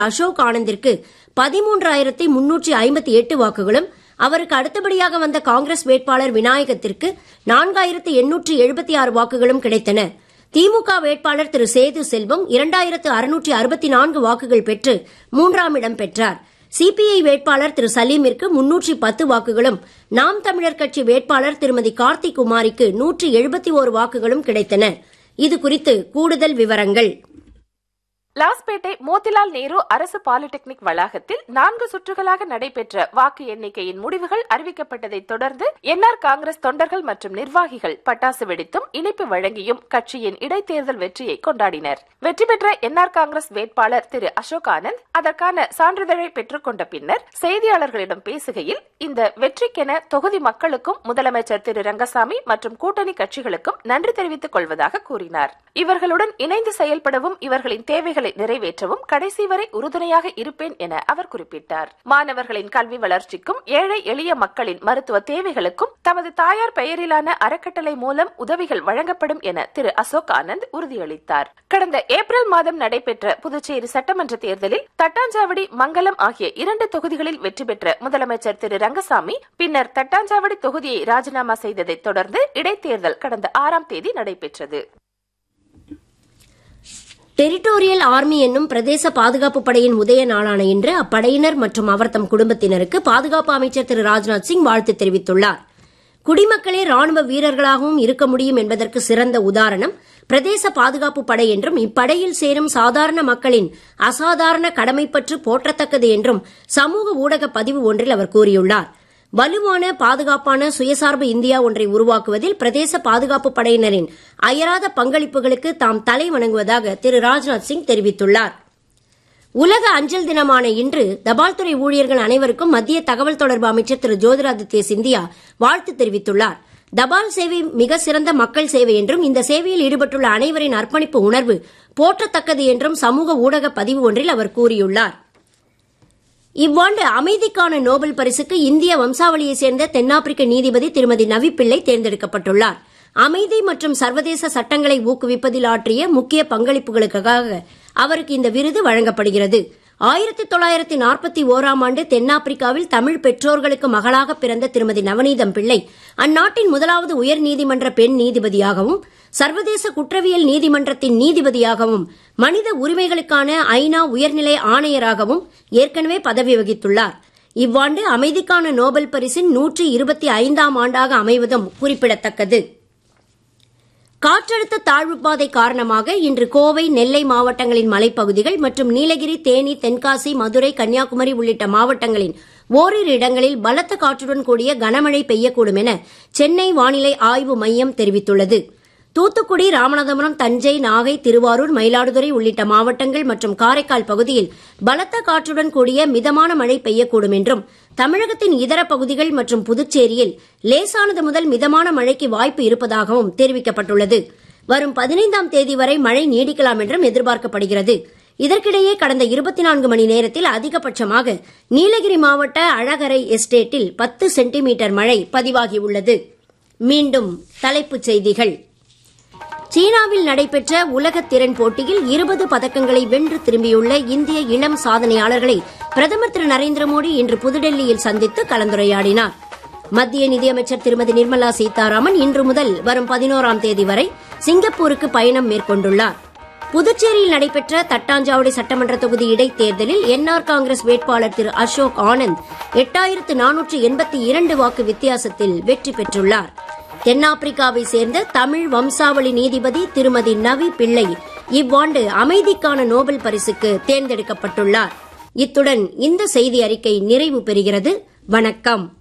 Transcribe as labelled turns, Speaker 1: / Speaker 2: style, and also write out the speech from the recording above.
Speaker 1: அசோக் ஆனந்திற்கு பதிமூன்றாயிரத்தி முன்னூற்றி ஐம்பத்தி எட்டு வாக்குகளும் அவருக்கு அடுத்தபடியாக வந்த காங்கிரஸ் வேட்பாளர் விநாயகத்திற்கு நான்காயிரத்து எண்ணூற்று எழுபத்தி ஆறு வாக்குகளும் கிடைத்தன திமுக வேட்பாளர் திரு சேது செல்வம் இரண்டாயிரத்து அறுநூற்றி அறுபத்தி நான்கு வாக்குகள் பெற்று மூன்றாம் இடம் பெற்றார் சிபிஐ வேட்பாளர் திரு சலீமிற்கு முன்னூற்றி பத்து வாக்குகளும் நாம் தமிழர் கட்சி வேட்பாளர் திருமதி கார்த்திக் குமாரிக்கு நூற்றி எழுபத்தி ஓரு வாக்குகளும் கிடைத்தன இது குறித்து கூடுதல் விவரங்கள்
Speaker 2: லாஸ்பேட்டை மோதிலால் நேரு அரசு பாலிடெக்னிக் வளாகத்தில் நான்கு சுற்றுகளாக நடைபெற்ற வாக்கு எண்ணிக்கையின் முடிவுகள் அறிவிக்கப்பட்டதைத் தொடர்ந்து என்ஆர் காங்கிரஸ் தொண்டர்கள் மற்றும் நிர்வாகிகள் பட்டாசு வெடித்தும் இனிப்பு வழங்கியும் கட்சியின் இடைத்தேர்தல் வெற்றியை கொண்டாடினர் வெற்றி பெற்ற என்ஆர் காங்கிரஸ் வேட்பாளர் திரு அசோக் ஆனந்த் அதற்கான சான்றிதழை பெற்றுக் கொண்ட பின்னர் செய்தியாளர்களிடம் பேசுகையில் இந்த வெற்றிக்கென தொகுதி மக்களுக்கும் முதலமைச்சர் திரு ரங்கசாமி மற்றும் கூட்டணி கட்சிகளுக்கும் நன்றி தெரிவித்துக் கொள்வதாக கூறினார் இவர்களுடன் இணைந்து செயல்படவும் இவர்களின் தேவைகளை நிறைவேற்றவும் கடைசி வரை உறுதுணையாக இருப்பேன் என அவர் குறிப்பிட்டார் மாணவர்களின் கல்வி வளர்ச்சிக்கும் ஏழை எளிய மக்களின் மருத்துவ தேவைகளுக்கும் தமது தாயார் பெயரிலான அறக்கட்டளை மூலம் உதவிகள் வழங்கப்படும் என திரு அசோக் ஆனந்த் உறுதியளித்தார் கடந்த ஏப்ரல் மாதம் நடைபெற்ற புதுச்சேரி சட்டமன்ற தேர்தலில் தட்டாஞ்சாவடி மங்கலம் ஆகிய இரண்டு தொகுதிகளில் வெற்றி பெற்ற முதலமைச்சர் திரு ரங்கசாமி பின்னர் தட்டாஞ்சாவடி தொகுதியை ராஜினாமா செய்ததைத் தொடர்ந்து இடைத்தேர்தல் கடந்த ஆறாம் தேதி நடைபெற்றது
Speaker 1: டெரிட்டோரியல் ஆர்மி என்னும் பிரதேச பாதுகாப்பு படையின் உதய நாளான இன்று அப்படையினர் மற்றும் அவர் தம் குடும்பத்தினருக்கு பாதுகாப்பு அமைச்சர் திரு ராஜ்நாத் சிங் வாழ்த்து தெரிவித்துள்ளார் குடிமக்களே ராணுவ வீரர்களாகவும் இருக்க முடியும் என்பதற்கு சிறந்த உதாரணம் பிரதேச பாதுகாப்பு படை என்றும் இப்படையில் சேரும் சாதாரண மக்களின் அசாதாரண கடமைப்பற்று போற்றத்தக்கது என்றும் சமூக ஊடக பதிவு ஒன்றில் அவர் கூறியுள்ளார் வலுவான பாதுகாப்பான சுயசார்பு இந்தியா ஒன்றை உருவாக்குவதில் பிரதேச பாதுகாப்பு படையினரின் அயராத பங்களிப்புகளுக்கு தாம் தலை வணங்குவதாக திரு ராஜ்நாத் சிங் தெரிவித்துள்ளார் உலக அஞ்சல் தினமான இன்று தபால்துறை ஊழியர்கள் அனைவருக்கும் மத்திய தகவல் தொடர்பு அமைச்சர் திரு ஜோதிராதித்ய சிந்தியா வாழ்த்து தெரிவித்துள்ளார் தபால் சேவை மிக சிறந்த மக்கள் சேவை என்றும் இந்த சேவையில் ஈடுபட்டுள்ள அனைவரின் அர்ப்பணிப்பு உணர்வு போற்றத்தக்கது என்றும் சமூக ஊடக பதிவு ஒன்றில் அவர் கூறியுள்ளார் இவ்வாண்டு அமைதிக்கான நோபல் பரிசுக்கு இந்திய வம்சாவளியைச் சேர்ந்த தென்னாப்பிரிக்க நீதிபதி திருமதி நவி பிள்ளை தேர்ந்தெடுக்கப்பட்டுள்ளார் அமைதி மற்றும் சர்வதேச சட்டங்களை ஊக்குவிப்பதில் ஆற்றிய முக்கிய பங்களிப்புகளுக்காக அவருக்கு இந்த விருது வழங்கப்படுகிறது ஆயிரத்தி தொள்ளாயிரத்தி நாற்பத்தி ஓராம் ஆண்டு தென்னாப்பிரிக்காவில் தமிழ் பெற்றோர்களுக்கு மகளாக பிறந்த திருமதி நவநீதம் பிள்ளை அந்நாட்டின் முதலாவது உயர் நீதிமன்ற பெண் நீதிபதியாகவும் சர்வதேச குற்றவியல் நீதிமன்றத்தின் நீதிபதியாகவும் மனித உரிமைகளுக்கான ஐநா உயர்நிலை ஆணையராகவும் ஏற்கனவே பதவி வகித்துள்ளார் இவ்வாண்டு அமைதிக்கான நோபல் பரிசின் நூற்றி இருபத்தி ஐந்தாம் ஆண்டாக அமைவதும் குறிப்பிடத்தக்கது காற்றழுத்த தாழ்வுப்பாதை காரணமாக இன்று கோவை நெல்லை மாவட்டங்களின் மலைப்பகுதிகள் மற்றும் நீலகிரி தேனி தென்காசி மதுரை கன்னியாகுமரி உள்ளிட்ட மாவட்டங்களின் ஓரிரு இடங்களில் பலத்த காற்றுடன் கூடிய கனமழை பெய்யக்கூடும் என சென்னை வானிலை ஆய்வு மையம் தெரிவித்துள்ளது தூத்துக்குடி ராமநாதபுரம் தஞ்சை நாகை திருவாரூர் மயிலாடுதுறை உள்ளிட்ட மாவட்டங்கள் மற்றும் காரைக்கால் பகுதியில் பலத்த காற்றுடன் கூடிய மிதமான மழை பெய்யக்கூடும் என்றும் தமிழகத்தின் இதர பகுதிகள் மற்றும் புதுச்சேரியில் லேசானது முதல் மிதமான மழைக்கு வாய்ப்பு இருப்பதாகவும் தெரிவிக்கப்பட்டுள்ளது வரும் பதினைந்தாம் தேதி வரை மழை நீடிக்கலாம் என்றும் எதிர்பார்க்கப்படுகிறது இதற்கிடையே கடந்த இருபத்தி நான்கு மணி நேரத்தில் அதிகபட்சமாக நீலகிரி மாவட்ட அழகரை எஸ்டேட்டில் பத்து சென்டிமீட்டர் மழை பதிவாகியுள்ளது மீண்டும் தலைப்புச் செய்திகள் சீனாவில் நடைபெற்ற உலக திறன் போட்டியில் இருபது பதக்கங்களை வென்று திரும்பியுள்ள இந்திய இளம் சாதனையாளர்களை பிரதமர் திரு நரேந்திர மோடி இன்று புதுடெல்லியில் சந்தித்து கலந்துரையாடினார் மத்திய நிதியமைச்சர் திருமதி நிர்மலா சீதாராமன் இன்று முதல் வரும் பதினோராம் தேதி வரை சிங்கப்பூருக்கு பயணம் மேற்கொண்டுள்ளார் புதுச்சேரியில் நடைபெற்ற தட்டாஞ்சாவடி சட்டமன்ற தொகுதி இடைத்தேர்தலில் என்ஆர் காங்கிரஸ் வேட்பாளர் திரு அசோக் ஆனந்த் எட்டாயிரத்து நானூற்று எண்பத்தி இரண்டு வாக்கு வித்தியாசத்தில் வெற்றி பெற்றுள்ளார் தென்னாப்பிரிக்காவை சேர்ந்த தமிழ் வம்சாவளி நீதிபதி திருமதி நவி பிள்ளை இவ்வாண்டு அமைதிக்கான நோபல் பரிசுக்கு தேர்ந்தெடுக்கப்பட்டுள்ளார் இத்துடன் இந்த செய்தி அறிக்கை நிறைவு பெறுகிறது வணக்கம்